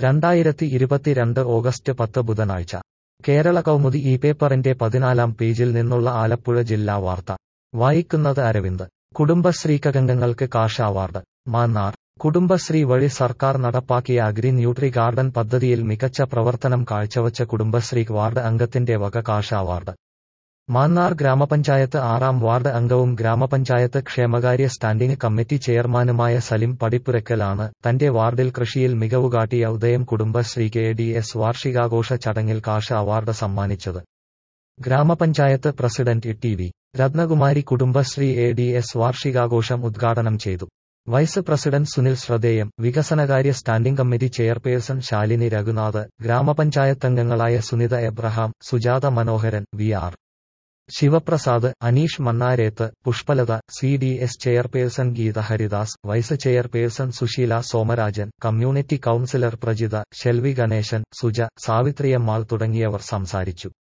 രണ്ടായിരത്തി ഇരുപത്തിരണ്ട് ഓഗസ്റ്റ് പത്ത് ബുധനാഴ്ച കേരള കൗമുദി ഈ പേപ്പറിന്റെ പതിനാലാം പേജിൽ നിന്നുള്ള ആലപ്പുഴ ജില്ലാ വാർത്ത വായിക്കുന്നത് അരവിന്ദ് കുടുംബശ്രീക്കംഗങ്ങൾക്ക് കാഷ അവാർഡ് മാന്നാർ കുടുംബശ്രീ വഴി സർക്കാർ നടപ്പാക്കിയ അഗ്രി ന്യൂട്രി ഗാർഡൻ പദ്ധതിയിൽ മികച്ച പ്രവർത്തനം കാഴ്ചവച്ച കുടുംബശ്രീ വാർഡ് അംഗത്തിന്റെ വക കാഷ അവാർഡ് മാന്നാർ ഗ്രാമപഞ്ചായത്ത് ആറാം വാർഡ് അംഗവും ഗ്രാമപഞ്ചായത്ത് ക്ഷേമകാര്യ സ്റ്റാൻഡിംഗ് കമ്മിറ്റി ചെയർമാനുമായ സലിം പടിപ്പുരക്കലാണ് തന്റെ വാർഡിൽ കൃഷിയിൽ മികവുകാട്ടിയ ഉദയം കുടുംബശ്രീക്ക് എ ഡി എസ് വാർഷികാഘോഷ ചടങ്ങിൽ കാഷ അവാർഡ് സമ്മാനിച്ചത് ഗ്രാമപഞ്ചായത്ത് president T V Rathnakumari Kudumbashree A D S വാർഷികാഘോഷം ഉദ്ഘാടനം ചെയ്തു വൈസ് പ്രസിഡന്റ് സുനിൽ ശ്രദ്ധേയം വികസനകാര്യ standing committee chairperson Shalini Raghunath ഗ്രാമപഞ്ചായത്തംഗങ്ങളായ Sunitha Abraham Sujatha Manoharan V R Sivaprasad Aneesh Mannareth Pushpalatha C D S chairperson Geetha Haridas vice chairperson Susheela Somarajan community counsellor Prajitha Shelvi Ganesan Suja Savithriammal തുടങ്ങിയവർ സംസാരിച്ചു